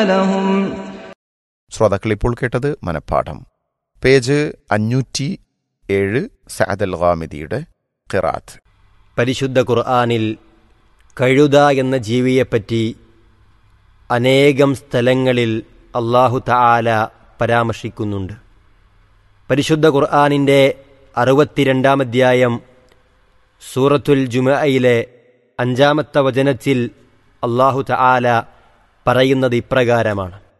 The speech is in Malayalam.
لهم ശ്രോതാക്കൾ ഇപ്പോൾ കേട്ടത് മനപ്പാഠം പേജ് അഞ്ഞൂറ്റി ഏഴ് സഅദൽ ഗാമിദിയുടെ ഖിറാത്ത് പരിശുദ്ധ ഖുർആാനിൽ കഴുത എന്ന ജീവിയെപ്പറ്റി അനേകം സ്ഥലങ്ങളിൽ അള്ളാഹു തആല പരാമർശിക്കുന്നുണ്ട് പരിശുദ്ധ ഖുർആാനിൻ്റെ അറുപത്തിരണ്ടാം അധ്യായം സൂറത്തുൽ ജുമയിലെ അഞ്ചാമത്തെ വചനത്തിൽ അള്ളാഹു തആല പറയുന്നത് ഇപ്രകാരമാണ്